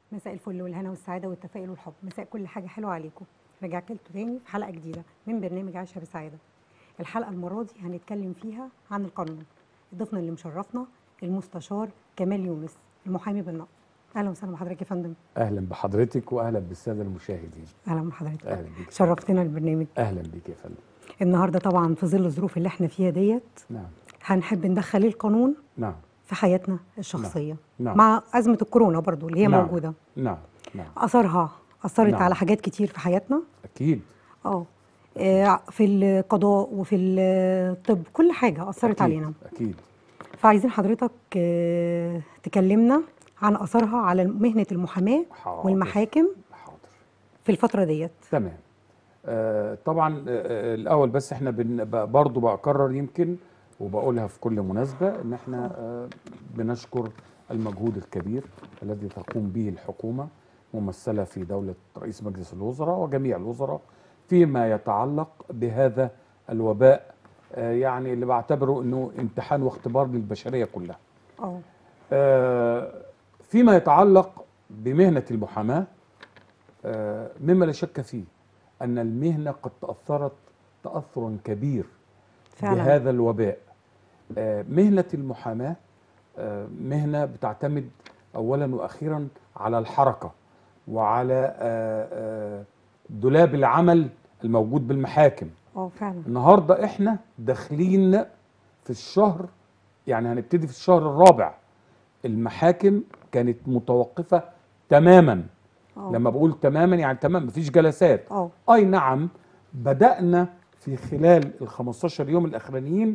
مساء الفل والهنا والسعادة والتفاؤل والحب مساء كل حاجة حلوة عليكم رجعت لكم تاني في حلقة جديدة من برنامج عيشها بسعادة الحلقة المرة دي هنتكلم فيها عن القانون ضيفنا اللي مشرفنا المستشار كمال يونس المحامي بالنقد أهلا وسهلا بحضرتك يا فندم اهلا بحضرتك واهلا بالساده المشاهدين أهلا بحضرتك اهلا بيك شرفتنا البرنامج اهلا بيك يا فندم النهاردة طبعا في ظل الظروف اللي احنا فيها ديت نعم هنحب ندخل القانون نعم في حياتنا الشخصية نعم. مع أزمة الكورونا برضو اللي هي نعم. موجودة نعم نعم أثرها أثرت نعم. على حاجات كتير في حياتنا اكيد اه آه، في القضاء وفي الطب كل حاجة أثرت أكيد. علينا اكيد فعايزين حضرتك آه، تكلمنا عن أثرها على مهنة المحاماة حاضر. والمحاكم حاضر في الفترة ديت تمام آه طبعا آه آه، الاول بس احنا بن ب- برضو بكرر يمكن وبقولها في كل مناسبه ان احنا آه بنشكر المجهود الكبير الذي تقوم به الحكومه ممثله في دوله رئيس مجلس الوزراء وجميع الوزراء فيما يتعلق بهذا الوباء آه يعني اللي بعتبره انه امتحان واختبار للبشريه كلها اه آه، فيما يتعلق بمهنة المحاماة آه، مما لا شك فيه أن المهنة قد تأثرت تأثرا كبير فعلا بهذا الوباء آه، مهنة المحاماة آه، مهنة بتعتمد أولا وأخيرا على الحركة وعلى آه، آه، دولاب العمل الموجود بالمحاكم اه فعلا النهارده احنا داخلين في الشهر يعني هنبتدي في الشهر الرابع المحاكم كانت متوقفة تماما اه لما بقول تماما يعني تمام مفيش جلسات اه اي نعم بدأنا في خلال ال 15 يوم الاخرانيين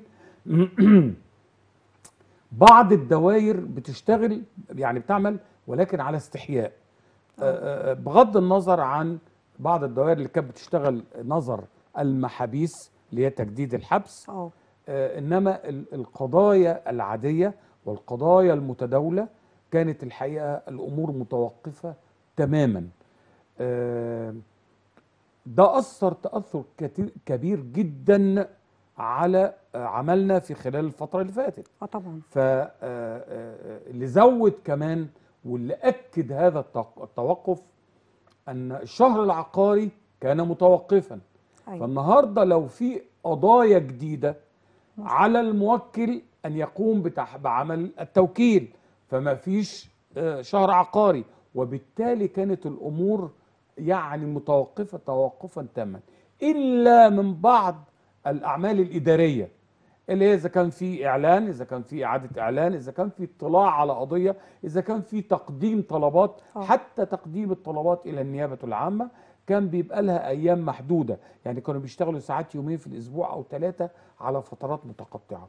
بعض الدوائر بتشتغل يعني بتعمل ولكن على استحياء آه، آه، بغض النظر عن بعض الدوائر اللي كانت بتشتغل نظر المحابيس اللي هي تجديد الحبس اه آه، انما ال- القضايا العاديه والقضايا المتداوله كانت الحقيقه الامور متوقفه تماما آه، ده اثر تاثر كتير- كبير جدا على آه، عملنا في خلال الفتره اللي فاتت اه طبعا فاللي زود كمان واللي اكد هذا التوق- التوقف ان الشهر العقاري كان متوقفا ايوه فالنهارده لو في قضايا جديده على الموكل ان يقوم بتح- بعمل التوكيل فما فيش آه، شهر عقاري وبالتالي كانت الامور يعني متوقفه توقفا تاما الا من بعض الاعمال الاداريه اللي هي اذا كان في اعلان اذا كان في اعاده اعلان اذا كان في اطلاع على قضيه اذا كان في تقديم طلبات آه. حتى تقديم الطلبات الى النيابه العامه كان بيبقى لها ايام محدوده يعني كانوا بيشتغلوا ساعات يومين في الاسبوع او ثلاثه على فترات متقطعه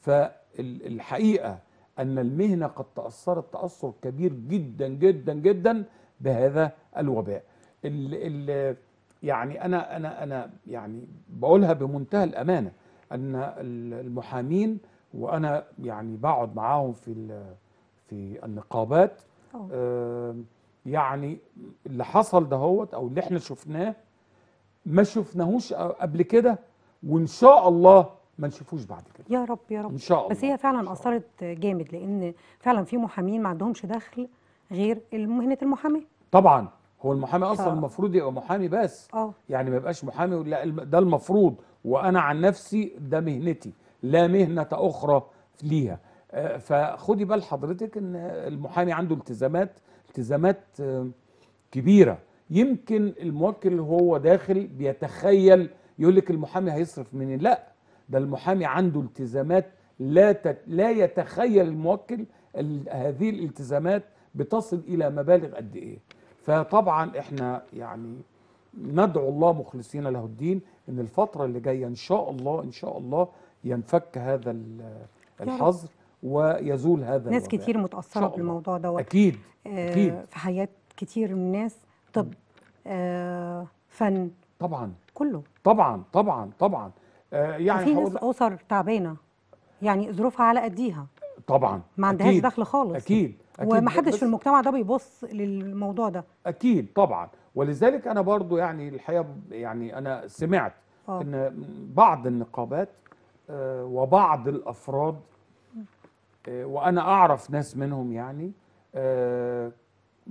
فالحقيقه ان المهنه قد تاثرت تاثر كبير جدا جدا جدا بهذا الوباء ال ال يعني انا انا انا يعني بقولها بمنتهى الامانه ان ال- المحامين وانا يعني بقعد معاهم في ال- في النقابات اه آه، يعني اللي حصل دهوت او اللي احنا شفناه ما شفناهوش قبل كده وان شاء الله ما نشوفوش بعد كده يا رب يا رب ان شاء الله بس هي إن فعلا شاء الله. أثرت جامد لأن فعلا في محامين ما عندهمش دخل غير مهنة المحاماة طبعا هو المحامي اصلا ف- المفروض يبقى محامي بس اه يعني ما يبقاش محامي لا الم- ده المفروض وانا عن نفسي ده مهنتي لا مهنه اخرى ليها آه، فخدي بال حضرتك ان المحامي عنده التزامات التزامات آه، كبيره يمكن الموكل وهو داخل بيتخيل يقول لك المحامي هيصرف منين لا ده المحامي عنده التزامات لا تت لا يتخيل الموكل ال- هذه الالتزامات بتصل الى مبالغ قد ايه فطبعا احنا يعني ندعو الله مخلصين له الدين ان الفتره اللي جايه ان شاء الله ان شاء الله ينفك هذا ال- رب. الحظر ويزول هذا ناس الوباء. كتير إن متأثرة شاء الله. بالموضوع دوت اكيد آه، أكيد. في حياة كتير من الناس طب آه، فن طبعا كله طبعا طبعا طبعا آه يعني وفي هقول- ناس أسر تعبانة يعني ظروفها على قديها طبعا ما عندهاش أكيد. دخل خالص اكيد اكيد ومحدش بس- في المجتمع ده بيبص للموضوع ده اكيد طبعا ولذلك انا برضو يعني الحقيقه يعني انا سمعت اه ان بعض النقابات آه، وبعض الافراد آه، وانا اعرف ناس منهم يعني آه،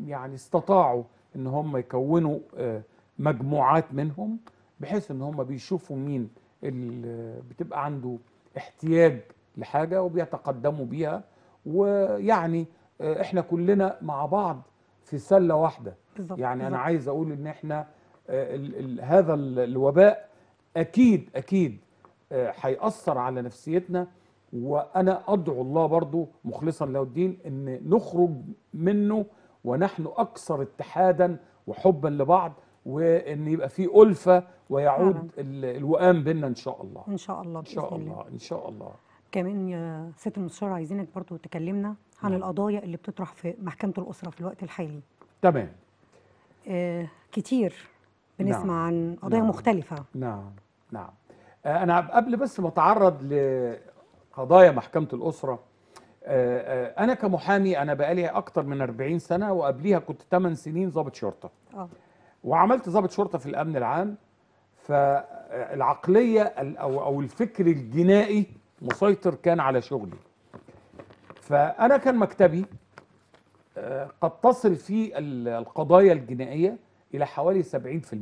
يعني استطاعوا ان هم يكونوا آه، مجموعات منهم بحيث ان هم بيشوفوا مين اللي بتبقى عنده احتياج لحاجه وبيتقدموا بيها ويعني آه، احنا كلنا مع بعض في سله واحده بالظبط يعني انا بالظبط. عايز اقول ان احنا آه، ال ال هذا ال- الوباء اكيد اكيد آه، هيأثر على نفسيتنا وانا ادعو الله برضو مخلصا له الدين ان نخرج منه ونحن اكثر اتحادا وحبا لبعض وان يبقى في ألفة ويعود فعلاً. ال- الوئام بيننا ان شاء الله ان شاء الله ان شاء بإذن الله ان شاء الله كمان يا ست المستشار عايزينك برضو تكلمنا عن نعم. القضايا اللي بتطرح في محكمة الأسرة في الوقت الحالي تمام آه كتير بنسمع نعم. عن قضايا نعم. مختلفة نعم نعم آه، انا قبل بس ما اتعرض لقضايا محكمه الاسره آه، آه، انا كمحامي انا بقالي اكتر من 40 سنه وقبليها كنت 8 سنين ضابط شرطه اه وعملت ضابط شرطه في الامن العام فالعقليه ال- او او الفكر الجنائي مسيطر كان على شغلي فانا كان مكتبي آه، قد تصل فيه ال- القضايا الجنائيه الى حوالي 70%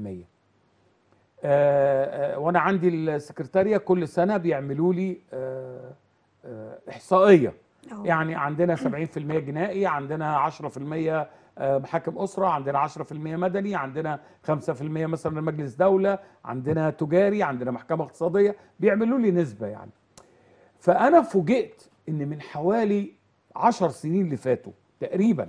آه، آه، وانا عندي السكرتاريه كل سنه بيعملوا لي آه، آه، احصائيه آه. يعني عندنا 70% جنائي عندنا 10% آه، محاكم أسرة عندنا 10% مدني عندنا 5% مثلا مجلس دولة عندنا تجاري عندنا محكمة اقتصادية بيعملوا لي نسبة يعني فأنا فوجئت إن من حوالي 10 سنين اللي فاتوا تقريبا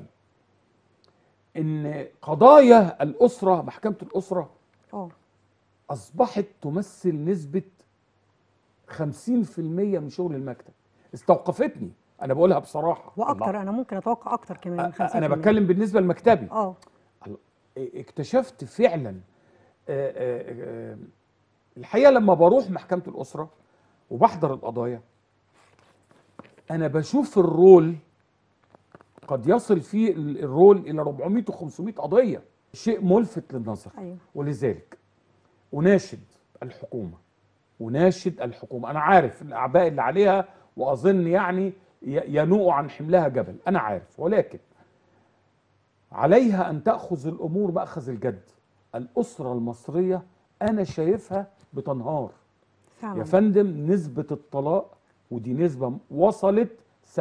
إن قضايا الأسرة محكمة الأسرة اه أصبحت تمثل نسبة 50% من شغل المكتب استوقفتني أنا بقولها بصراحة الله. واكتر انا ممكن اتوقع اكتر كمان من 50% انا بتكلم بالنسبه لمكتبي اه اكتشفت فعلا آه، آه، آه، الحقيقه لما بروح محكمه الاسره وبحضر القضايا انا بشوف الرول قد يصل فيه ال- الرول الى 400 و500 قضيه شيء ملفت للنظر ايوه ولذلك اناشد الحكومه اناشد الحكومه انا عارف الاعباء اللي عليها واظن يعني ي- ينوء عن حملها جبل انا عارف ولكن عليها ان تاخذ الامور ماخذ الجد الاسره المصريه انا شايفها بتنهار يا فعلا فندم نسبه الطلاق ودي نسبه وصلت 70%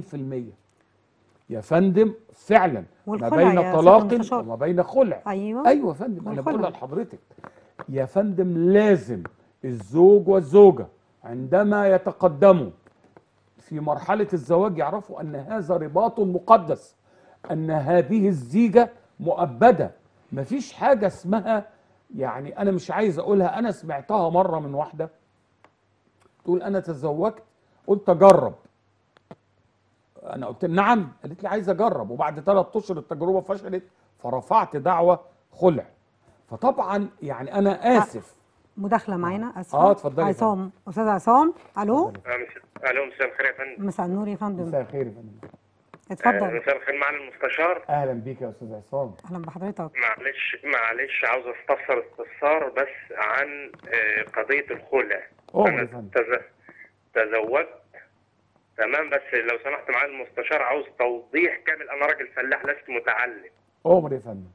يا فندم فعلا ما والخلع بين يا سيادة طلاق المستشار. وما بين خلع ايوه ايوه يا فندم انا والخلع. بقول لحضرتك يا فندم لازم الزوج والزوجه عندما يتقدموا في مرحله الزواج يعرفوا ان هذا رباط مقدس ان هذه الزيجه مؤبده مفيش حاجه اسمها يعني انا مش عايز اقولها انا سمعتها مره من واحده تقول انا تزوجت قلت اجرب انا قلت نعم قالت لي عايز اجرب وبعد ثلاث اشهر التجربه فشلت فرفعت دعوه خلع فطبعا يعني انا اسف مداخله معانا اسفه آه، اتفضلي يا عصام استاذ عصام الو اتفضلي. آه، مس- الو مساء الخير يا فندم مساء النور يا فندم مساء الخير يا فندم آه، اتفضل مساء الخير معنا المستشار اهلا بيك يا استاذ عصام اهلا بحضرتك معلش معلش عاوز استفسر استفسار بس عن آه، قضيه الخلع أوه، انا يا فندم. تز- تزوجت تمام بس لو سمحت معالي المستشار عاوز توضيح كامل انا راجل فلاح لست متعلم عمر يا فندم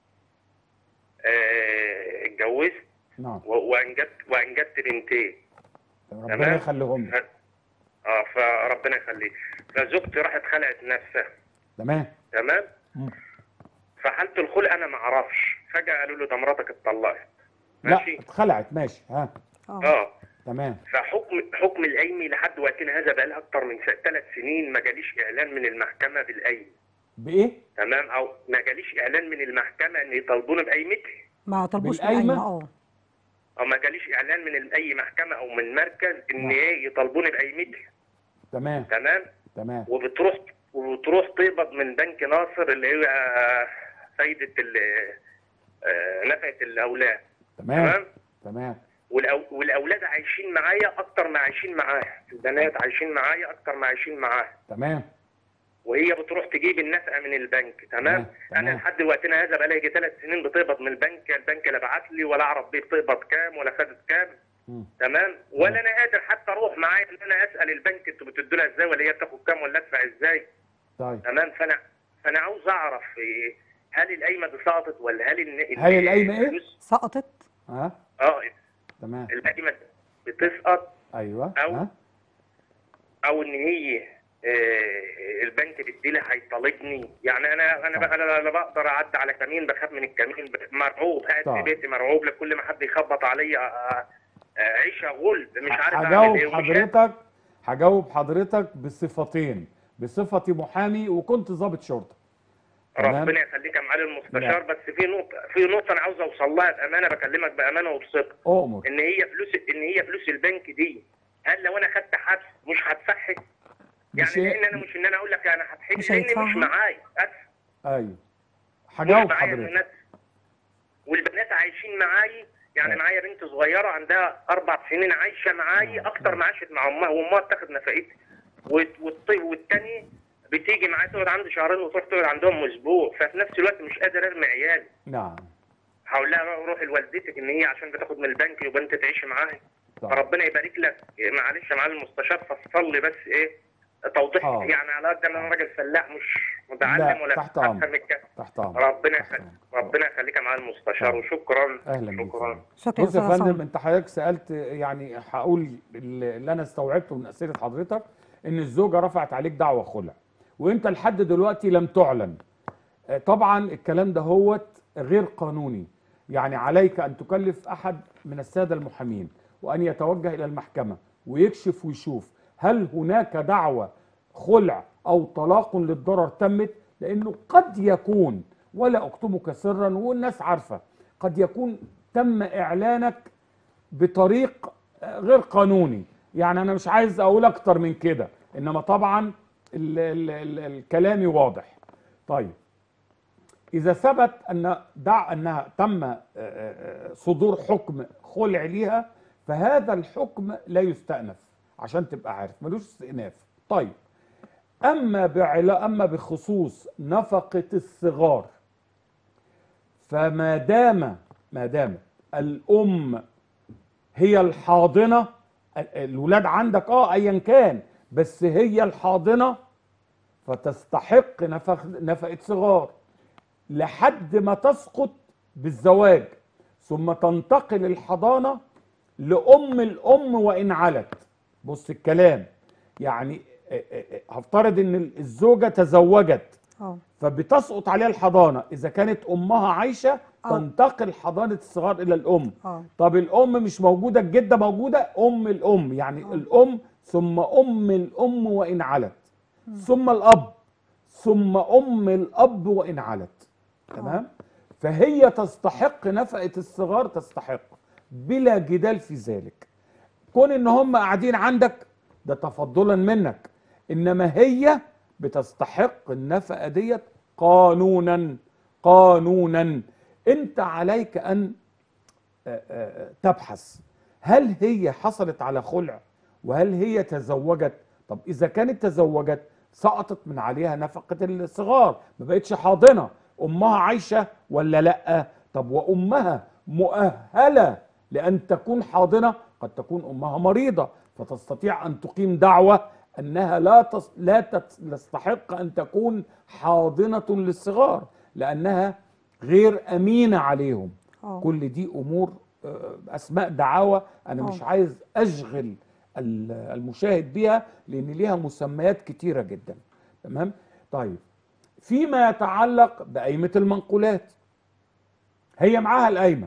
آه، اتجوزت نعم و- وانجبت وانجبت بنتين ربنا تمام. يخليهم لك اه فربنا يخليك فزوجتي راحت خلعت نفسها تمام تمام مم. فحاله الخلع انا ما اعرفش فجاه قالوا له ده مراتك اتطلقت لا ماشي اتخلعت ماشي ها اه اه تمام فحكم حكم القايمي لحد وقتنا هذا بقى لها اكتر من ثلاث سنين ما جاليش اعلان من المحكمه بالقايمه بايه تمام او ما جاليش اعلان من المحكمه ان يطالبوني بقيمتي ما طلبوش بالقايمة؟ بالقايمه اه او ما جاليش اعلان من اي محكمه او من مركز ان ايه يطالبوني بقيمتي تمام تمام تمام وبتروح وبتروح تقبض من بنك ناصر اللي هي آه، فايده ال- آه، نفقه الاولاد تمام تمام تمام والأو- والاولاد عايشين معايا اكتر ما عايشين معاها البنات عايشين معايا اكتر ما عايشين معاها تمام وهي بتروح تجيب النفقه من البنك تمام تمام. انا لحد وقتنا هذا بقى لي ثلاث سنين بتقبض من البنك البنك لا بعت لي ولا اعرف بيه بتقبض كام ولا خدت كام مم. تمام ولا انا قادر حتى اروح معايا ان انا اسال البنك انتوا بتدوا لها ازاي ولا هي بتاخد كام ولا ادفع ازاي طيب تمام فانا فانا عاوز اعرف إيه هل القايمه دي سقطت ولا هل إن هل القايمة إيه؟ الفلوس- سقطت ها اه تمام القايمه بتسقط ايوه أو- ها او ان هي آه، البنك بيديلي هيطالبني يعني انا انا بقى انا لا بقدر اعدي على كمين بخاف من الكمين ب- مرعوب قاعد طبعا. في بيتي مرعوب لكل ما حد يخبط عليا آه، آه، عيشه غلب مش عارف اعمل هجاوب ايه ومش عارف- حضرتك هجاوب حضرتك بصفتين بصفتي محامي وكنت ضابط شرطه تمام. ربنا يخليك يا معالي المستشار بس في نقطه في نقطه انا عاوز اوصل لها بامانه بكلمك بامانه وبصدق اؤمر ان هي فلوس ان هي فلوس البنك دي هل لو انا خدت حبس مش هتفحي يعني مش- لان انا مش ان انا اقول لك انا هتحل مش لان مش هيدفعها؟ معايا أسف. ايوه مش هجاوب معايا حضرتك البنات والبنات عايشين معايا يعني أه. معايا بنت صغيره عندها اربع سنين عايشه معايا أه. اكتر ما عاشت مع امها وامها بتاخد نفقتها والت- والط- والتاني بتيجي معايا تقعد عندي شهرين وتروح تقعد عندهم اسبوع ففي نفس الوقت مش قادر ارمي عيالي نعم هقول لها روحي لوالدتك ان هي عشان بتاخد من البنك يبقى انت تعيشي معاها طبعا. فربنا يبارك لك إيه، معلش يا معالي المستشار فصل لي بس ايه توضيح آه. يعني على قد انا راجل فلاح مش متعلم لا، ولا تحت أفهم أمرك. الكلام. تحت امرك ربنا تحت يخليك أمرك. ربنا يخليك يا معالي المستشار طبعا. وشكرا اهلا بيك شكرا شكرا بص يا أستاذ فندم عصام. انت حضرتك سالت يعني هقول اللي اللي انا استوعبته من اسئله حضرتك ان الزوجه رفعت عليك دعوه خلع وانت لحد دلوقتي لم تعلن آه، طبعا الكلام ده هو غير قانوني يعني عليك ان تكلف احد من الساده المحامين وان يتوجه الى المحكمه ويكشف ويشوف هل هناك دعوه خلع او طلاق للضرر تمت لانه قد يكون ولا اكتمك سرا والناس عارفه قد يكون تم اعلانك بطريق غير قانوني يعني انا مش عايز اقول اكتر من كده انما طبعا ال ال ال الكلام واضح طيب اذا ثبت ان دع انها تم آه، آه، صدور حكم خلع ليها فهذا الحكم لا يستأنف عشان تبقى عارف ملوش استئناف طيب اما بعلا اما بخصوص نفقة الصغار فما دام ما دام الام هي الحاضنه ال- الولاد عندك اه ايا كان بس هي الحاضنه فتستحق نفق نفقه صغار لحد ما تسقط بالزواج ثم تنتقل الحضانه لام الام وان علت بص الكلام يعني آه، آه، آه، هفترض ان الزوجه تزوجت اه فبتسقط عليها الحضانه اذا كانت امها عايشه آه. تنتقل حضانه الصغار الى الام اه طب الام مش موجوده الجده موجوده ام الام يعني آه. الام ثم ام الام وان علت ثم الاب ثم ام الاب وان علت تمام فهي تستحق نفقه الصغار تستحق بلا جدال في ذلك كون ان هم قاعدين عندك ده تفضلا منك انما هي بتستحق النفقه ديت قانونا قانونا انت عليك ان آه، آه، تبحث هل هي حصلت على خلع وهل هي تزوجت طب اذا كانت تزوجت سقطت من عليها نفقة الصغار ما بقتش حاضنة امها عايشة ولا لا طب وامها مؤهلة لان تكون حاضنة قد تكون امها مريضة فتستطيع ان تقيم دعوة انها لا تص... لا تت- تستحق ان تكون حاضنة للصغار لانها غير امينة عليهم اه كل دي امور آه، اسماء دعاوى انا مش آه. عايز اشغل ال- المشاهد بيها لان ليها مسميات كتيره جدا تمام طيب فيما يتعلق بقايمه المنقولات هي معاها القايمه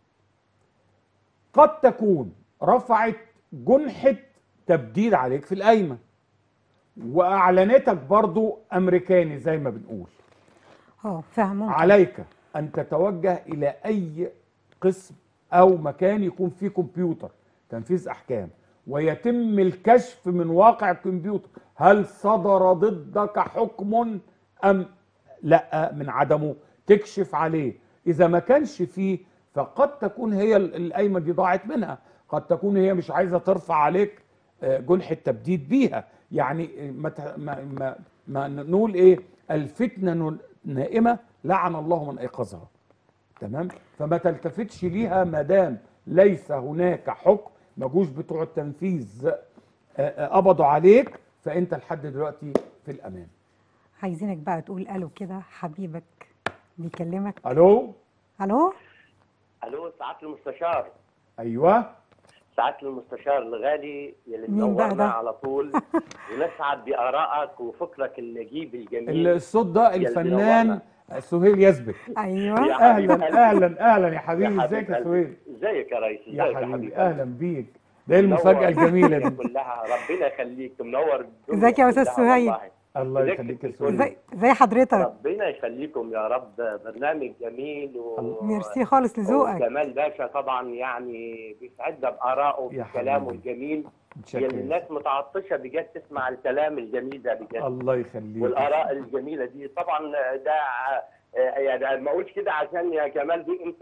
قد تكون رفعت جنحه تبديل عليك في القايمه واعلنتك برضو امريكاني زي ما بنقول اه فاهم ممكن عليك ان تتوجه الى اي قسم او مكان يكون فيه كمبيوتر تنفيذ احكام ويتم الكشف من واقع الكمبيوتر هل صدر ضدك حكم ام لا من عدمه تكشف عليه اذا ما كانش فيه فقد تكون هي ال- القايمه دي ضاعت منها قد تكون هي مش عايزه ترفع عليك آه، جنح التبديد بيها يعني ما ت- ما ما, ما نقول ايه الفتنه ن- نائمه لعن الله من ايقظها تمام فما تلتفتش ليها ما دام ليس هناك حكم ما جوش بتوع التنفيذ آه، آه، قبضوا عليك فانت لحد دلوقتي في الامان عايزينك بقى تقول قالوا كده حبيبك بيكلمك الو الو الو سعاده المستشار ايوه سعاده المستشار الغالي يلي مين بقى منورنا ده؟ على طول ونسعد بارائك وفكرك النجيب الجميل الصوت ده يا الفنان منورنا. سهيل يزبك ايوه يا حبيب اهلا قلبي. اهلا اهلا يا يا حبيبي حبيب ازيك يا قلبي. سهيل ازيك يا ريس يا ازيك حبيبي قلبي؟ اهلا بيك ده إيه المفاجاه منور الجميله الدنيا دي كلها ربنا يخليك منور الدنيا ازيك يا أستاذ كلها سهيل؟ والله. الله ازيك يخليك يا يا سهيل ازاي ازاي حضرتك ربنا يخليكم يا رب برنامج جميل و... ميرسي خالص لذوقك جمال باشا طبعا يعني بيسعدنا بارائه يا بكلامه حبيبي. الجميل متشكر يلي الناس متعطشه بجد تسمع الكلام الجميل ده بجد الله يخليك والاراء الجميله دي طبعا ده آه، يعني ما اقولش كده عشان يا كمال دي انت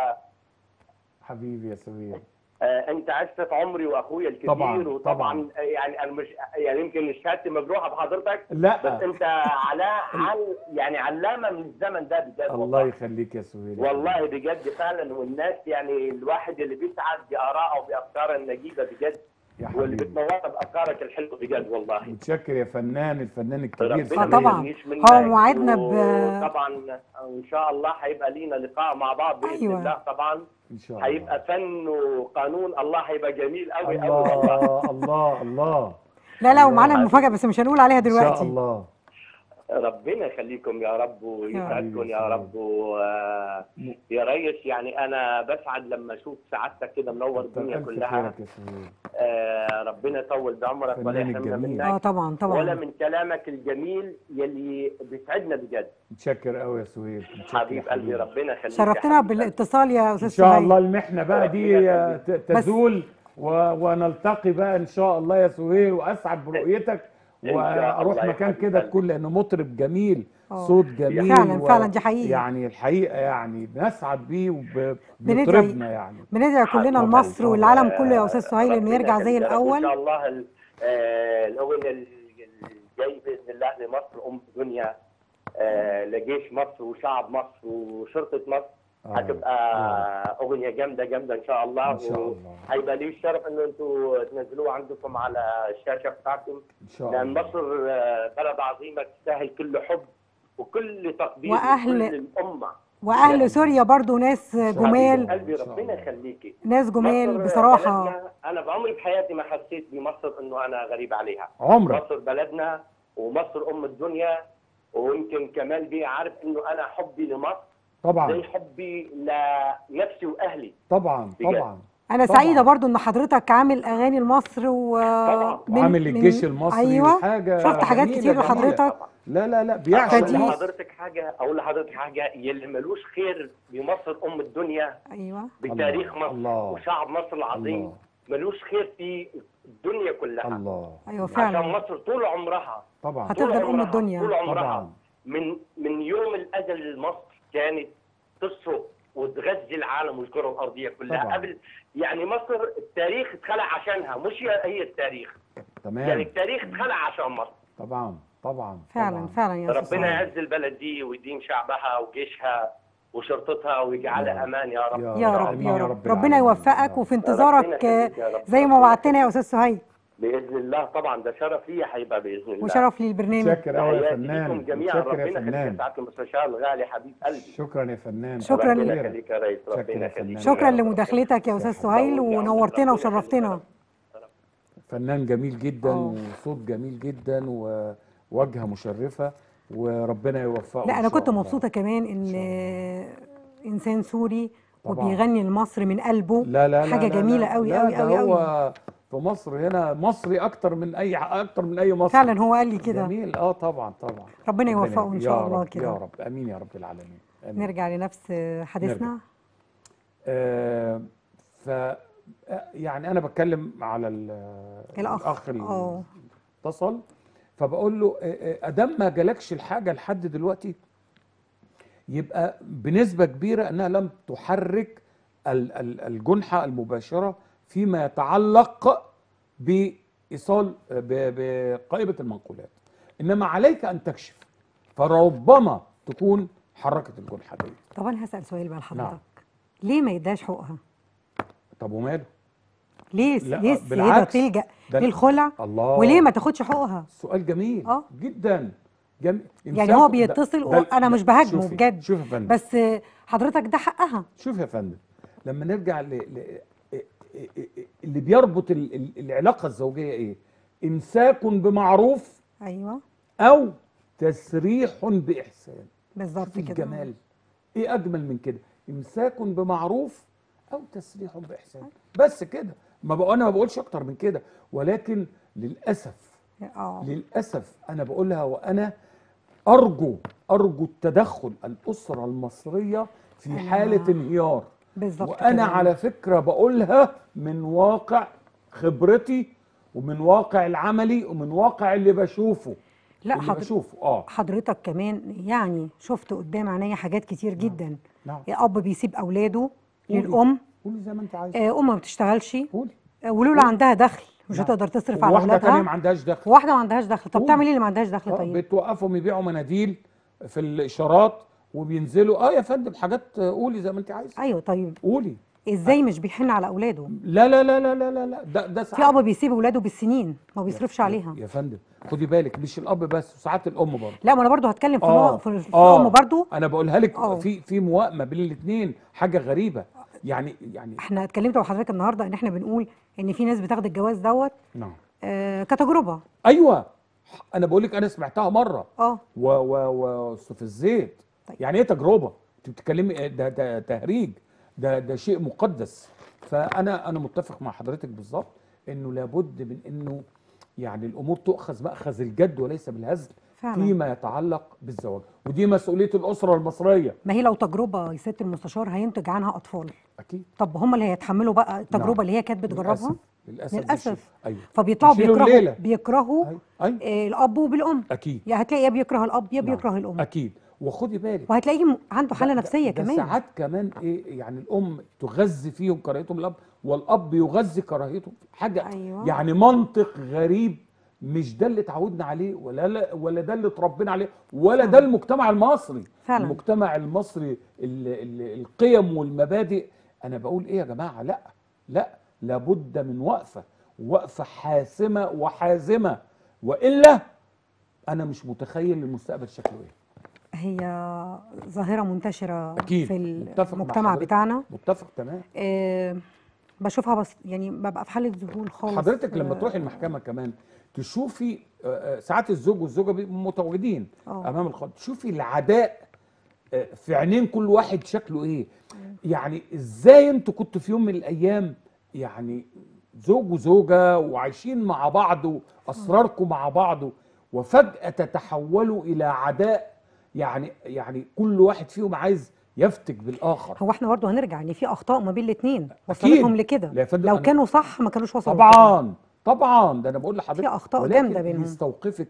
حبيبي يا سهيل آه، انت عشت عمري واخويا الكبير طبعاً، وطبعا طبعاً. آه، يعني انا مش يعني يمكن شهادتي مجروحه بحضرتك بس لا انت على عن يعني علامه من الزمن ده بجد الله والله يخليك يا سهيل يا والله بجد فعلا والناس يعني الواحد اللي بيسعد بارائه وبافكاره النجيبه بجد يا واللي حبيبي بتنورنا بافكارك الحلوه بجد والله متشكر يا فنان الفنان الكبير ربنا آه سهيل. ما طبعاً. يغنيش منك هو موعدنا ب- طبعا ان شاء الله هيبقى لينا لقاء مع بعض باذن أيوة. الله طبعا ان شاء الله هيبقى فن وقانون الله هيبقى جميل قوي قوي والله الله الله الله لا لا ومعانا الله. المفاجاه بس مش هنقول عليها ان شاء دلوقتي الله ربنا يخليكم يا رب ويسعدكم يا حبيبي. رب و... يا ريس يعني انا بسعد لما اشوف سعادتك كده منور كتر الدنيا ألف كلها خيرك يا سهيل آه ربنا يطول بعمرك ولا فنان يحرمنا الجميل. اه منك طبعا ولا طبعا من كلامك الجميل يلي بيسعدنا بجد متشكر قوي يا سهيل متشكر يا حبيب قلبي ربنا يخليك يا شرفتنا حبيب قلبي. بالاتصال يا استاذ ان شاء سهيل الله المحنه بقى دي ربنا ت- تزول و... ونلتقي بقى ان شاء الله يا سهيل واسعد برؤيتك إن شاء واروح الله يا مكان حبيب كده قلبي. تكون لانه مطرب جميل آه. صوت جميل فعلاً- فعلاً دي حقيقة. يعني الحقيقه يعني بنسعد بيه بندعي- وبنطربنا يعني بندعي كلنا طبعاً. لمصر والعالم كله يا استاذ آه، سهيل انه ربنا يرجع زي يخليك يا رب. ان شاء الاول الله ال- آه، الاول الجاي باذن الله لمصر ام الدنيا آه، لجيش مصر وشعب مصر وشرطه مصر آه. هتبقى اغنيه جامده جامده ان شاء الله ان شاء الله هيبقى لي الشرف ان انتوا تنزلوه عندكم على الشاشه بتاعتكم ان شاء لان الله مصر آه، بلد عظيمه تستاهل كل حب وكل تقدير وأهل- وكل الامه واهل سوريا برضو ناس جمال قلبي إن شاء ربنا الله. يخليكي ناس جمال مصر بصراحه بلدنا انا بعمري بحياتي ما حسيت بمصر انه انا غريب عليها عمرك مصر بلدنا ومصر ام الدنيا ويمكن كمال بيه عارف انه انا حبي لمصر زي طبعا حبي لنفسي واهلي طبعا بجد. طبعا انا طبعاً. سعيده برضو ان حضرتك عامل اغاني لمصر و طبعاً. من- وعامل من- الجيش المصري ايوه حاجه شفت حاجات جميلة كتير جميلة. لحضرتك لا لا لا بيعشق اقول فدي- مصر لحضرتك حاجه اقول لحضرتك حاجه يلي ملوش خير بمصر ام الدنيا ايوه بتاريخ الله. مصر الله. وشعب مصر العظيم الله. ملوش خير في الدنيا كلها الله ايوه عشان فعلا مصر طول عمرها طبعا هت- طول هتفضل أم عمرها- الدنيا. طول عمرها طبعا من من يوم الازل مصر كانت تصرف وتغذي العالم والكره الارضيه كلها طبعاً. قبل يعني مصر التاريخ اتخلق عشانها مش هي هي التاريخ يعني تمام التاريخ اتخلق عشان مصر طبعا طبعا فعلا طبعاً. فعلا يا استاذ ربنا سهيل يعز البلد دي ويديم شعبها وجيشها وشرطتها ويجعلها يا رب. امان يا رب يا رب آمين يا رب ربنا العالمين. يوفقك يا وفي رب. انتظارك ربنا آه، يخليك يا رب. زي ما وعدتنا يا استاذ سهيل باذن الله طبعا ده شرف لي هيبقى باذن الله وشرف لي البرنامج متشكر قوي يا تحياتي فنان لكم جميعا متشكر يا ربنا يخليك يا فنان سعاده المستشار الغالي حبيب قلبي شكرا يا فنان شكراً ربنا لك. يخليك يا ريس شكراً ربنا يا يخليك فنان. شكرا يا رب. لمداخلتك يا استاذ سهيل ونورتنا وشرفتنا فنان جميل جدا آه. وصوت جميل جدا ووجهه مشرفه وربنا يوفقه لا إن انا شاء كنت الله. مبسوطه كمان ان شاء آه، انسان سوري طبعاً. وبيغني لمصر من قلبه لا لا لا حاجه لا جميله لا قوي لا قوي ده قوي قوي هو في مصر هنا مصري اكتر من اي اكتر من اي مصري فعلا هو قال لي كده جميل اه طبعا طبعا ربنا يوفقه ان يا شاء الله رب- كده يا رب امين يا رب العالمين امين نرجع لنفس حديثنا آه ف آه، يعني انا بتكلم على ال- الأخ. الاخ اللي آه. اتصل فبقول له آه، آه، ادام ما جالكش الحاجه لحد دلوقتي يبقى بنسبه كبيره انها لم تحرك ال- ال- الجنحه المباشره فيما يتعلق بايصال ب- بقائمه المنقولات انما عليك ان تكشف فربما تكون حركت الجنحه دي طب انا هسال سؤال بقى لحضرتك نعم. ليه ما يداش حقوقها طب وماله ليه لا، ليه السيده بالعكس. تلجا ده- للخلع الله وليه ما تاخدش حقوقها سؤال جميل آه. جدا جميل يعني هو بيتصل وأنا مش بهاجمه شوفي- بجد. شوف يا فندم بس آه، حضرتك ده حقها شوف يا فندم لما نرجع ل... ل... اللي بيربط ال... ال- العلاقه الزوجيه ايه امساك بمعروف ايوه او تسريح باحسان بالظبط شوف كده الجمال ايه اجمل من كده امساك بمعروف او تسريح باحسان بس كده ما بقى انا ما بقولش اكتر من كده ولكن للاسف اه للاسف انا بقولها وانا ارجو ارجو التدخل الاسره المصريه في أنا- حاله انهيار بالظبط وانا كده. على فكره بقولها من واقع خبرتي ومن واقع العملي ومن واقع اللي بشوفه لا اللي حضر- بشوفه اه حضرتك كمان يعني شفت قدام عينيا حاجات كتير جدا نعم اب بيسيب اولاده قولي. للام قولي زي ما انت عايزه آه، ام ما بتشتغلش قولي آه، ولولا عندها دخل مش نعم. هتقدر تصرف على واحده تانية ما اولادها عندهاش دخل وواحده ما عندهاش دخل طب قولي. تعمل ايه اللي ما عندهاش دخل آه، طيب بتوقفهم يبيعوا مناديل في الاشارات وبينزلوا اه يا فندم حاجات آه، قولي زي ما انت عايزه ايوه طيب قولي ازاي مش بيحن على اولاده لا لا لا لا لا لا لا ده ده في ساعات اب بيسيب اولاده بالسنين ما بيصرفش يا- عليها يا فندم خدي بالك مش الاب بس وساعات الام برضه لا ما انا برضو هتكلم في اه نوع- في في اه الام برضو انا بقولها لك اه. في في موائمه بين الاثنين حاجه غريبه يعني يعني احنا اتكلمت مع حضرتك النهارده ان احنا بنقول ان في ناس بتاخد الجواز دوت نعم آه كتجربه ايوه انا بقول لك انا سمعتها مره اه و و واستفزيت طيب. يعني ايه تجربه انت بتتكلمي ده ده تهريج ده ده شيء مقدس فانا انا متفق مع حضرتك بالظبط انه لابد من انه يعني الامور تؤخذ ماخذ الجد وليس بالهزل فعلا. فيما يتعلق بالزواج ودي مسؤوليه الاسره المصريه ما هي لو تجربه يا سياده المستشار هينتج عنها اطفال اكيد طب هم اللي هيتحملوا بقى التجربه نعم. اللي هي كانت بتجربها للاسف للاسف للاسف بنشوف. ايوه فبيطلعوا يشيلوا بيكرهوا الليلة. بيكرهوا أيوة. أيوة. آه الاب وبالام اكيد يا هتلاقي يا بيكره الاب يا نعم. بيكره الام اكيد وخدي بالك وهتلاقيه م- عنده حاله ده- نفسيه ده كمان ساعات كمان ايه يعني الام تغذي فيهم كراهيتهم الاب والاب يغذي كراهيتهم حاجه أيوة. يعني منطق غريب مش ده اللي اتعودنا عليه ولا لا ولا ده اللي اتربينا عليه ولا ده المجتمع المصري فعلا. المجتمع المصري ال ال القيم والمبادئ انا بقول ايه يا جماعه لا لا لابد من وقفه وقفه حاسمه وحازمه والا انا مش متخيل المستقبل شكله ايه هي ظاهره منتشره أكيد. في متفق مع المجتمع حضرتك. بتاعنا متفق تمام آه بشوفها بس يعني ببقى في حاله ذهول خالص حضرتك لما آه، تروحي المحكمه كمان تشوفي آه، آه، ساعات الزوج والزوجه بيبقوا متواجدين آه. امام القاضي تشوفي العداء آه، في عينين كل واحد شكله ايه يعني ازاي انتوا كنتوا في يوم من الايام يعني زوج وزوجه وعايشين مع بعض واسراركم مع بعض وفجاه تتحولوا الى عداء يعني يعني كل واحد فيهم عايز يفتك بالاخر هو احنا برضه هنرجع ان في اخطاء ما بين الاثنين أكيد. وصلتهم لكده لا يا فندم لو أنا- كانوا صح ما كانوش وصلوا لكده. طبعا طبعا ده انا بقول لحضرتك في أخطاء ولكن جامدة بينهم. يستوقفك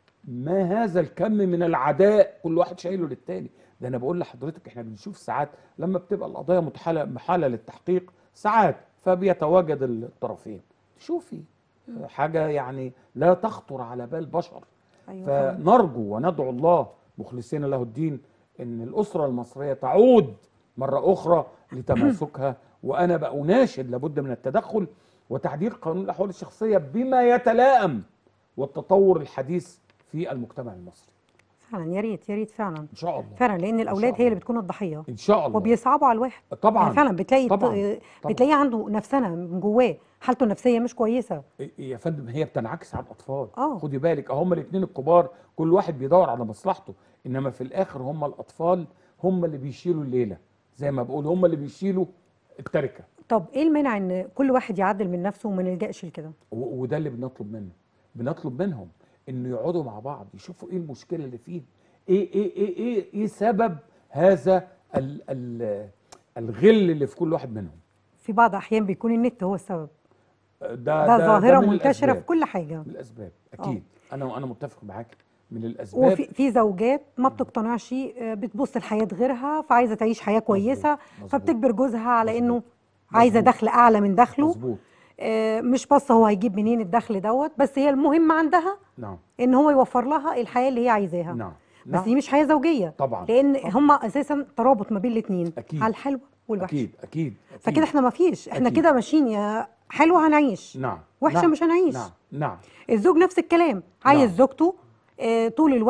ما هذا الكم من العداء كل واحد شايله للتاني ده انا بقول لحضرتك احنا بنشوف ساعات لما بتبقى القضايا محاله محاله للتحقيق ساعات فبيتواجد الطرفين شوفي حاجه يعني لا تخطر على بال بشر ايوه فعلا. فنرجو وندعو الله مخلصين له الدين ان الاسره المصريه تعود مره اخرى لتماسكها وانا بقى اناشد لابد من التدخل وتعديل قانون الاحوال الشخصيه بما يتلائم والتطور الحديث في المجتمع المصري فعلا يا ريت يا ريت فعلا ان شاء الله فعلا لان الاولاد الله. هي اللي بتكون الضحيه ان شاء الله وبيصعبوا على الواحد طبعا يعني فعلا بتلاقي طبعاً. طبعا. طبعاً. بتلاقيه عنده نفسنا من جواه حالته النفسيه مش كويسه يا فندم هي بتنعكس على الاطفال آه. خدي بالك هم الاثنين الكبار كل واحد بيدور على مصلحته انما في الاخر هم الاطفال هم اللي بيشيلوا الليله زي ما بقول هم اللي بيشيلوا التركه طب ايه المانع ان كل واحد يعدل من نفسه وما نلجاش لكده و- وده اللي بنطلب منه بنطلب منهم انه يقعدوا مع بعض يشوفوا ايه المشكله اللي فيه ايه ايه ايه ايه, إيه سبب هذا ال ال الغل اللي في كل واحد منهم في بعض احيان بيكون النت هو السبب ده ده, ظاهره من منتشره في الأسباب. كل حاجه من الاسباب اكيد انا وانا متفق معاك من الاسباب وفي في زوجات ما بتقتنعش آه، بتبص لحياه غيرها فعايزه تعيش حياه كويسه مظبوط. فبتجبر جوزها على انه مظبوط. عايزه مظبوط. دخل اعلى من دخله مظبوط آه، مش باصه هو هيجيب منين الدخل دوت بس هي المهم عندها نعم ان هو يوفر لها الحياه اللي هي عايزاها نعم بس نعم دي مش حياه زوجيه طبعا لان طبعاً. هم اساسا ترابط ما بين الاثنين أكيد. على الحلوه والوحشه اكيد اكيد فكده أكيد. احنا ما فيش احنا أكيد. كده ماشيين يا حلوه هنعيش نعم وحشة نعم. مش هنعيش. نعم نعم الزوج نفس الكلام عايز نعم. زوجته آه، طول الوقت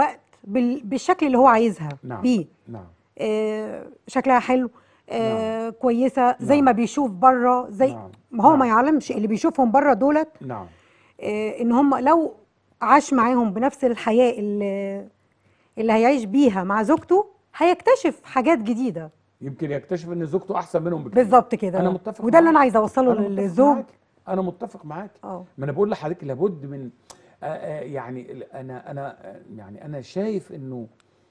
بال- بالشكل اللي هو عايزها نعم. بيه نعم آه، شكلها حلو آه كويسه زي نعم. ما بيشوف بره زي نعم. ما هو ما نعم. يعلمش اللي بيشوفهم بره دولت نعم آه ان هم لو عاش معاهم بنفس الحياه اللي اللي هيعيش بيها مع زوجته هيكتشف حاجات جديده يمكن يكتشف ان زوجته احسن منهم بكتير بالظبط كده أنا متفق وده اللي انا معاك. عايزه اوصله أنا متفق للزوج معاك. انا متفق معاك اه ما انا بقول لحضرتك لابد من آه، آه، يعني ال- انا انا آه، يعني انا شايف انه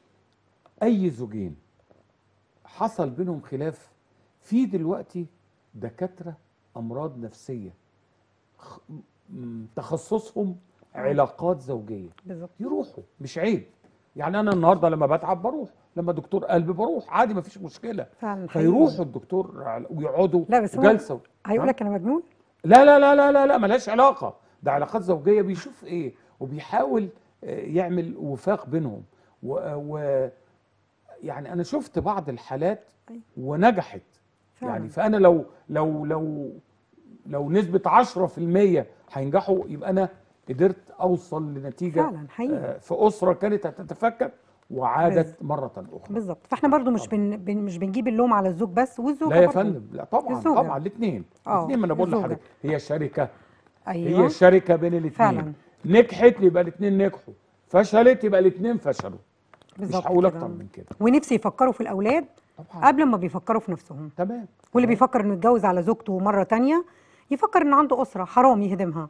اي زوجين حصل بينهم خلاف في دلوقتي دكاتره امراض نفسيه خ- م- تخصصهم علاقات زوجيه بالظبط يروحوا مش عيب يعني انا النهارده لما بتعب بروح لما دكتور قلب بروح عادي مفيش مشكله فعلا حقيقي. فيروحوا الدكتور على- ويقعدوا لا بس هو جلسه هيقول ها؟ لك انا مجنون لا لا لا لا لا لا ملهاش علاقة ده علاقات زوجية بيشوف ايه وبيحاول آه، يعمل وفاق بينهم و, و يعني انا شفت بعض الحالات أيوة. ونجحت فعلا. يعني فانا لو لو لو لو نسبة 10% هينجحوا يبقى انا قدرت اوصل لنتيجة فعلا حقيقي آه، في اسرة كانت هتتفكك وعادت مرة اخرى بالظبط فاحنا برضو مش طبعا. بن... بن... مش بنجيب اللوم على الزوج بس والزوجه لا يا برضو. فندم لا طبعا الزوجة. طبعا الاثنين آه، الاثنين ما انا بقول الزوجة. لحضرتك هي شركة ايوه هي شركه بين الاثنين فعلا. نجحت يبقى الاثنين نجحوا فشلت يبقى الاثنين فشلوا مش بالظبط هقول كده. اكتر من كده ونفسي يفكروا في الاولاد طبعا قبل ما بيفكروا في نفسهم تمام واللي تمام. بيفكر انه يتجوز على زوجته مره تانية يفكر ان عنده اسره حرام يهدمها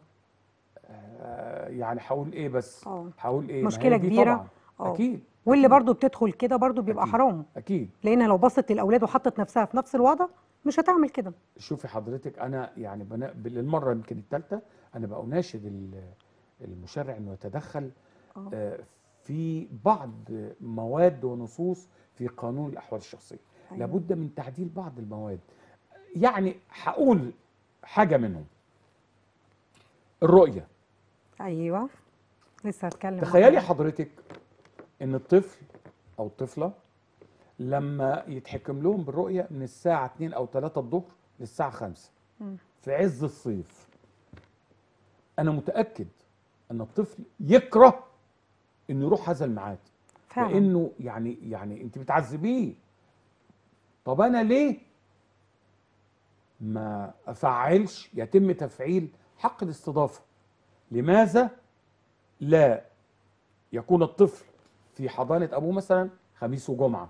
آه يعني هقول ايه بس اه هقول ايه ما هي مشكلة دي كبيرة. طبعا اه. اكيد واللي برضو بتدخل كده برضو بيبقى أكيد. حرام اكيد لانها لو بصت للاولاد وحطت نفسها في نفس الوضع مش هتعمل كده شوفي حضرتك انا يعني بنا للمره يمكن الثالثه انا بقى اناشد ال- المشرع انه يتدخل اه. آه، في بعض مواد ونصوص في قانون الاحوال الشخصيه أيوة. لابد من تعديل بعض المواد يعني هقول حاجه منهم الرؤيه ايوه لسه هتكلم تخيلي عنها. حضرتك ان الطفل او الطفله لما يتحكم لهم بالرؤيه من الساعه 2 او 3 الظهر للساعه 5 مم. في عز الصيف انا متاكد ان الطفل يكره انه يروح هذا الميعاد فعلا لانه يعني يعني انت بتعذبيه طب انا ليه ما افعلش يتم تفعيل حق الاستضافه لماذا لا يكون الطفل في حضانه ابوه مثلا خميس وجمعه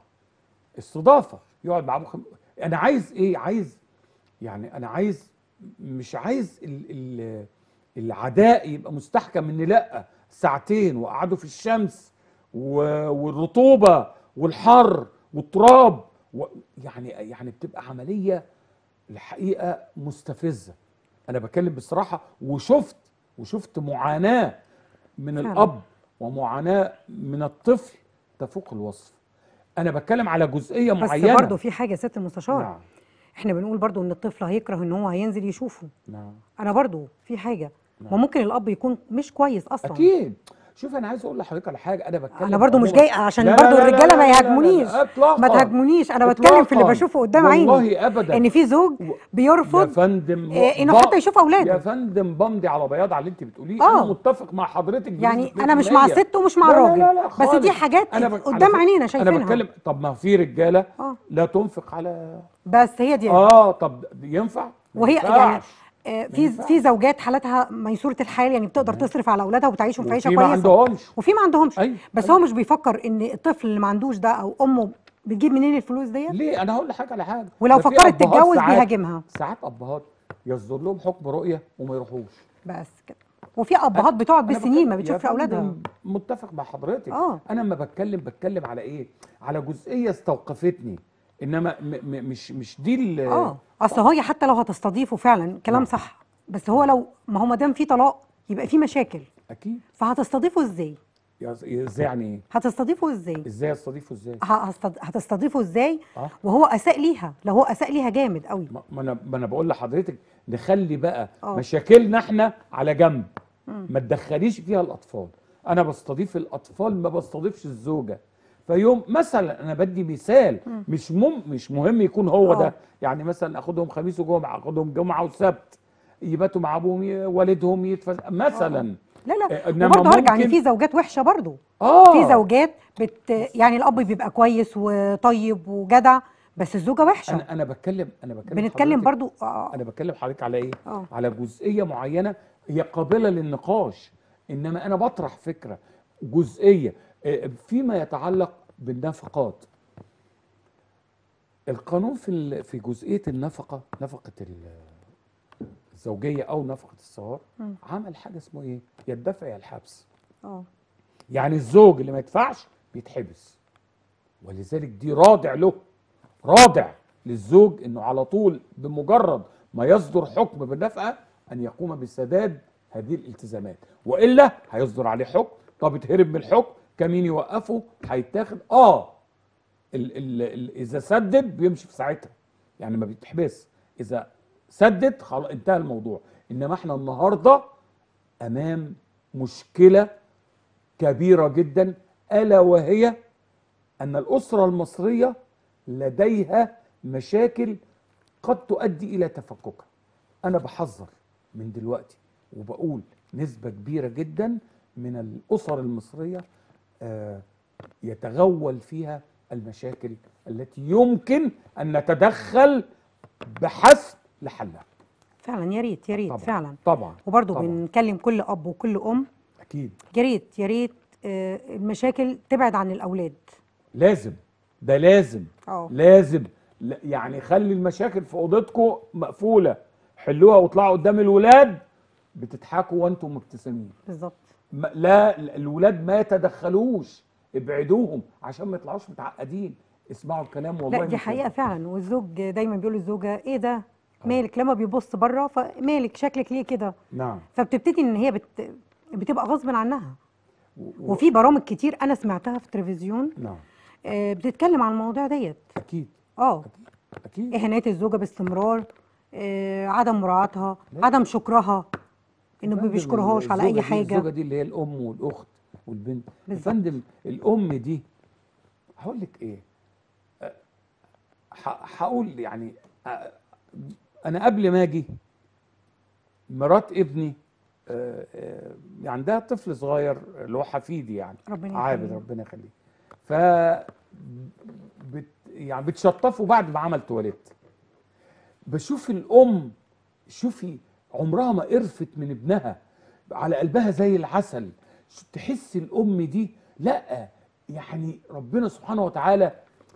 استضافه يقعد مع ابوه خم... انا عايز ايه عايز يعني انا عايز مش عايز ال ال العداء يبقى مستحكم ان لا ساعتين وقعدوا في الشمس و- والرطوبه والحر والتراب و يعني يعني بتبقى عمليه الحقيقه مستفزه انا بتكلم بصراحه وشفت وشفت معاناه من فعلا. الاب ومعاناه من الطفل تفوق الوصف انا بتكلم على جزئيه بس معينه برضو في حاجه يا ست المستشار نعم احنا بنقول برضو ان الطفل هيكره ان هو هينزل يشوفه نعم انا برضو في حاجه ما نعم. ممكن الاب يكون مش كويس اصلا اكيد شوف انا عايز اقول لحضرتك على حاجه انا بتكلم انا برضو مش عموماً. جاي عشان لا، برضو لا، لا، الرجاله لا، ما لا، لا، لا، يهاجمونيش اطلاقا ما تهاجمونيش انا بتكلم في اللي إطلاقاً. بشوفه قدام عيني والله ابدا ان في زوج و- يا بيرفض فندم آه، انه ب- حتى يشوف يا اولاده فندم بمضي على بياض على اللي انت بتقوليه آه. انا متفق مع حضرتك بنسبة يعني انا مش مع 100%. الست ومش مع لا، لا، الراجل لا، لا، بس خالص. دي حاجات أنا بك- على قدام فكرة عينينا شايفينها انا بتكلم طب ما في رجاله اه لا تنفق على بس هي دي اه طب ينفع ما وهي يعني ينفعش. آه، ما في ينفعش. في زوجات حالتها ميسوره الحال يعني بتقدر تمام. تصرف على اولادها وتعيشهم في عيشه وفي ما كويسه عندهمش وفي ما عندهمش أيوة، بس أيوة. هو مش بيفكر ان الطفل اللي ما عندوش ده او امه بتجيب منين الفلوس ديت ليه انا هقول لحضرتك على حاجه ولو ده في فكرت أبهات تتجوز ساعات- بيهاجمها ساعات ابهات يصدر لهم حكم رؤيه وما يروحوش بس كده وفي ابهات بتقعد أنا بالسنين ما بتكلم- بتشوفش يا اولادها فندم متفق مع حضرتك اه انا لما بتكلم بتكلم على ايه على جزئيه استوقفتني انما م م مش مش دي ال- اه اصل هي حتى لو هتستضيفه فعلا كلام نعم. صح بس هو لو ما هو ما دام في طلاق يبقى في مشاكل اكيد فهتستضيفه ازاي يا- ازاي يعني ايه هتستضيفه ازاي ازاي استضيفه ازاي ه- هستض- هتستضيفه ازاي اه وهو اساء ليها لو هو اساء ليها جامد قوي ما ما انا ما انا بقول لحضرتك نخلي بقى آه. مشاكلنا احنا على جنب مم. ما تدخليش فيها الاطفال انا بستضيف الاطفال ما بستضيفش الزوجه فيوم مثلا انا بدي مثال مم. مش مم مش مهم يكون هو آه. ده يعني مثلا اخدهم خميس وجمعه اخدهم جمعه وسبت يباتوا مع ابوهم ي- والدهم يتفز مثلا لا لا آه، إنما وبرضه هرجع ان ممكن- في زوجات وحشه برضه اه في زوجات بت يعني الاب بيبقى كويس وطيب وجدع بس الزوجه وحشه انا انا بتكلم انا بتكلم بنتكلم حضرتك- برضو آه انا بتكلم حضرتك على ايه آه. على جزئيه معينه هي قابله للنقاش انما انا بطرح فكره جزئيه آه، فيما يتعلق بالنفقات القانون في ال- في جزئيه النفقه نفقه ال- الزوجيه او نفقه الصغار مم. عمل حاجه اسمه ايه يدفع يا الحبس اه يعني الزوج اللي ما يدفعش بيتحبس ولذلك دي رادع له رادع للزوج انه على طول بمجرد ما يصدر حكم بالنفقه ان يقوم بسداد هذه الالتزامات والا هيصدر عليه حكم طب اتهرب من الحكم كمين يوقفه هيتاخد اه ال ال ال اذا سدد بيمشي في ساعتها يعني ما بيتحبس اذا سدد خلاص انتهى الموضوع انما احنا النهارده امام مشكله كبيره جدا الا وهي ان الاسره المصريه لديها مشاكل قد تؤدي الى تفككها انا بحذر من دلوقتي وبقول نسبه كبيره جدا من الاسر المصريه آه، يتغول فيها المشاكل التي يمكن ان نتدخل بحسب لحلها فعلا يا ريت يا ريت طبعا فعلا طبعا وبرضه طبعا. بنكلم كل اب وكل ام اكيد يا ريت يا ريت آه، المشاكل تبعد عن الاولاد لازم ده لازم اه لازم لا- يعني خلي المشاكل في اوضتكم مقفوله حلوها واطلعوا قدام الولاد بتضحكوا وانتم مبتسمين بالظبط ما- لا الولاد ما يتدخلوش ابعدوهم عشان ما يطلعوش متعقدين اسمعوا الكلام والله لا دي مش حقيقه كده. فعلا والزوج دايما بيقول للزوجه ايه ده مالك لما بيبص بره فمالك شكلك ليه كده نعم فبتبتدي ان هي بت... بتبقى غصب عنها و- و- وفي برامج كتير انا سمعتها في التلفزيون نعم آه، بتتكلم عن المواضيع ديت اكيد اه اكيد اهانات الزوجه باستمرار آه، عدم مراعاتها لا. عدم شكرها انه ما فندم، بيشكرهاش على الزوجة اي دي- حاجه الزوجه دي اللي هي الام والاخت والبنت يا بالظبط. فندم الام دي هقول لك ايه أه، ح- هقول يعني أه، انا قبل ما اجي مرات ابني أه، أه، عندها طفل صغير اللي هو حفيدي يعني ربنا عابد يخليه. ربنا يخليه ف بت يعني بتشطفه بعد ما عمل تواليت بشوف الام شوفي عمرها ما قرفت من ابنها على قلبها زي العسل ش- تحس الام دي لا يعني ربنا سبحانه وتعالى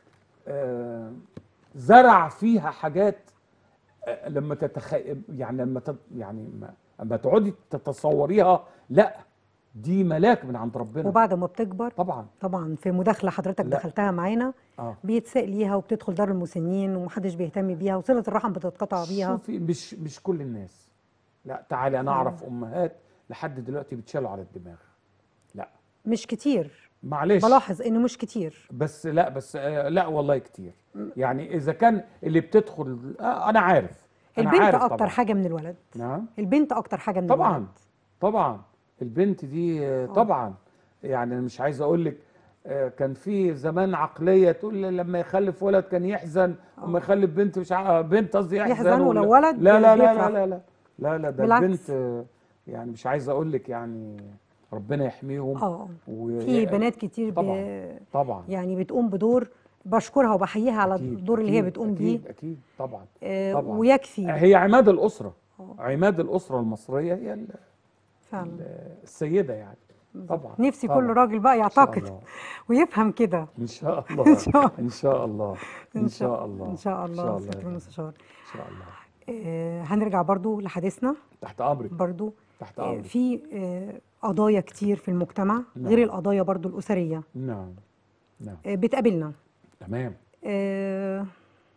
آه، زرع فيها حاجات آه، لما تتخ يعني لما تت... يعني ما... لما تقعدي تتصوريها لا دي ملاك من عند ربنا وبعد ما بتكبر طبعا طبعا في مداخله حضرتك لا. دخلتها معانا اه بيتساق ليها وبتدخل دار المسنين ومحدش بيهتم بيها وصله الرحم بتتقطع بيها شوفي مش مش كل الناس لا تعالي انا اعرف امهات لحد دلوقتي بيتشالوا على الدماغ لا مش كتير معلش بلاحظ انه مش كتير بس لا بس آه، لا والله كتير يعني اذا كان اللي بتدخل آه، انا عارف أنا البنت عارف اكتر طبعاً. حاجه من الولد نعم البنت اكتر حاجه من طبعا الولد طبعا البنت دي آه، طبعا يعني أنا مش عايز اقول لك آه، كان في زمان عقليه تقول لي لما يخلف ولد كان يحزن وما يخلف بنت مش ع... بنت قصدي يحزن يحزن ولا- ولو ولد لا لا لا لا بيفرح. لا لا لا لا ده بالعكس. البنت آه، يعني مش عايز اقول لك يعني ربنا يحميهم اه و... في بنات كتير ب... طبعا طبعا يعني بتقوم بدور بشكرها وبحييها على أكيد، الدور اللي هي أكيد، بتقوم بيه اكيد اكيد طبعا آه طبعاً. ويكفي هي عماد الاسره آه. عماد الاسره المصريه هي ال- فعلا السيده يعني طبعا نفسي طبعاً. كل راجل بقى إن شاء يعتقد الله. ويفهم كده ان شاء الله إن شاء الله. ان شاء الله ان شاء الله ان شاء الله ان سيادة شاء الله المستشار ان شاء الله آه هنرجع برضو لحديثنا تحت امرك برضو تحت آه امرك في آه قضايا كتير في المجتمع نعم. غير القضايا برضو الأسرية نعم نعم آه بتقابلنا تمام آه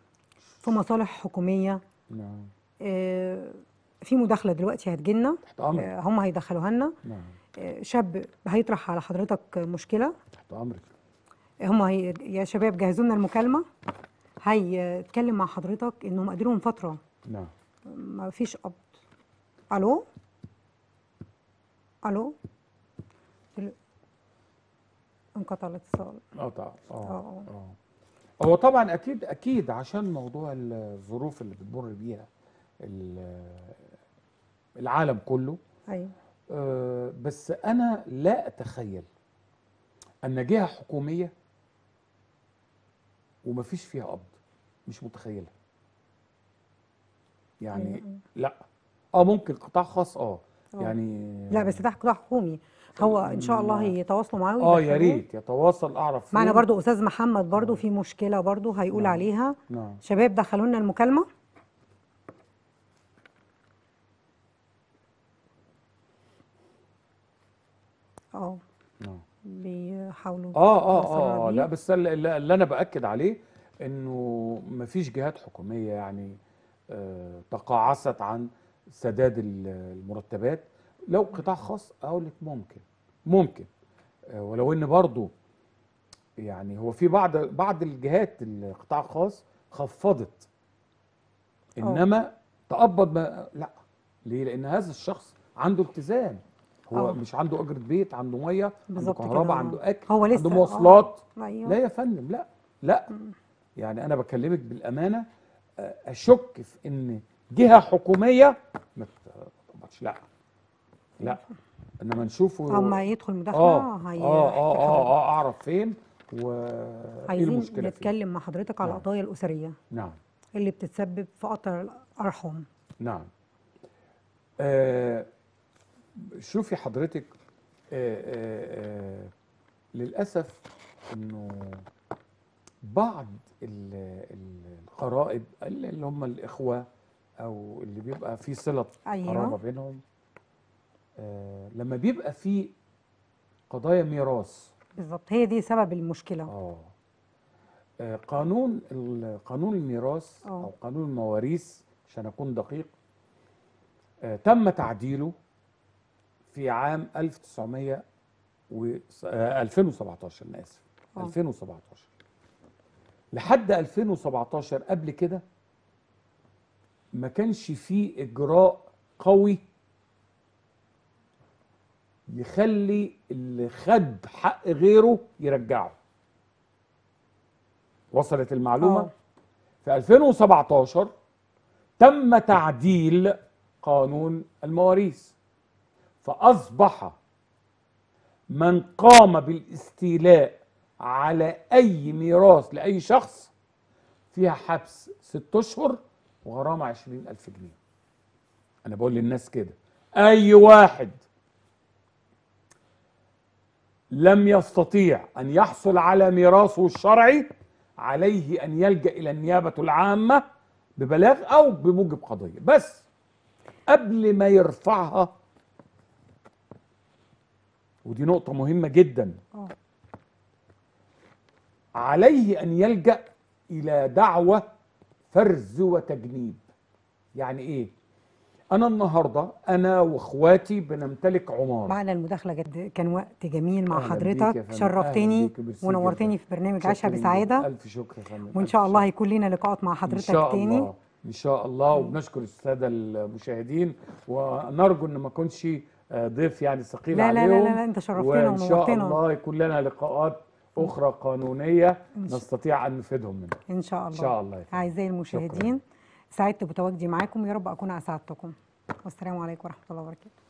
في مصالح حكومية نعم آه في مداخلة دلوقتي هتجيلنا تحت امرك آه هم هيدخلوها لنا نعم آه شاب هيطرح على حضرتك مشكلة تحت امرك هم هي يا شباب جهزوا لنا المكالمة هيتكلم مع حضرتك انهم قادرين فترة نعم ما فيش قبض الو الو دل- انقطع الاتصال اه طبعا اه آه. اه هو طبعا اكيد اكيد عشان موضوع الظروف اللي بتمر بيها ال- العالم كله ايوه آه، بس انا لا اتخيل ان جهه حكوميه ومفيش فيها قبض مش متخيلها يعني لا اه ممكن قطاع خاص اه آه. يعني لا بس ده قطاع حكومي هو ان شاء الله يتواصلوا معاه اه يا ويدخلوه. ريت يتواصل اعرف معنا فين. برضو استاذ محمد برضو في مشكله برضو هيقول نعم. عليها نعم شباب دخلوا لنا المكالمه اه نعم بيحاولوا اه اه يوصلوا اه, آه بيه. لا بس اللي, اللي انا باكد عليه انه مفيش جهات حكوميه يعني آه تقاعست عن سداد ال- المرتبات لو قطاع خاص اقول لك ممكن ممكن آه ولو ان برضو يعني هو في بعض بعض الجهات القطاع الخاص خفضت انما تقبض ما لا ليه لان هذا الشخص عنده التزام هو آه. مش عنده اجره بيت عنده ميه عنده بالظبط كهرباء كده. عنده اكل هو لسه عنده آه. مواصلات ايوه لا يا فندم لا لا يعني انا بكلمك بالامانه آه، اشك في ان جهه حكوميه ما تقبضش لا لا انما نشوفه اما يدخل مداخله اه هي اه اه اه, آه اعرف فين وايه عايزين المشكله فين نتكلم مع حضرتك على نعم. القضايا الاسريه نعم اللي بتتسبب في قطع الارحام نعم آه شوفي حضرتك آه آه آه للأسف إنه بعض ال- ال- القرائب اللي اللي هم الإخوة أو اللي بيبقى في صلة أيوة. قرابة بينهم آه لما بيبقى في قضايا ميراث بالظبط هي دي سبب المشكله اه آه، قانون ال- قانون الميراث آه. او قانون المواريث عشان اكون دقيق آه، تم تعديله في عام 1900 و آه، 2017 انا اسف آه. 2017 لحد 2017 قبل كده ما كانش فيه اجراء قوي يخلي اللي خد حق غيره يرجعه وصلت المعلومة آه. في 2017 تم تعديل قانون المواريث فأصبح من قام بالاستيلاء على أي ميراث لأي شخص فيها حبس ست أشهر وغرامة عشرين ألف جنيه أنا بقول للناس كده أي واحد لم يستطيع أن يحصل على ميراثه الشرعي عليه أن يلجأ إلى النيابة العامة ببلاغ أو بموجب قضية بس قبل ما يرفعها ودي نقطة مهمة جدا اه عليه أن يلجأ إلى دعوة فرز وتجنيب يعني إيه؟ أنا النهاردة أنا وإخواتي بنمتلك عمارة معنا المداخله جد كان وقت جميل مع أهلاً بيك يا حضرتك فندم. أهلاً شرفتني بيك وميرسي ونورتني جداً. في برنامج عيشها شكراً بسعاده جداً. ألف شكر يا فندم وان ألف شاء الله شكر. هيكون لنا لقاءات مع إن حضرتك شاء تاني الله إن شاء الله وبنشكر السادة المشاهدين ونرجو إن ما أكونش آه، ضيف يعني ثقيل لا لا لا عليهم لا لا، أنت شرفتنا وإن شاء ونورتنا. الله يكون لنا لقاءات أخرى قانونية نستطيع أن نفيدهم منها ان شاء الله إن شاء الله يا فندم. اعزائي المشاهدين سعدت بتواجدي معاكم يا رب اكون اسعدتكم والسلام عليكم ورحمه الله وبركاته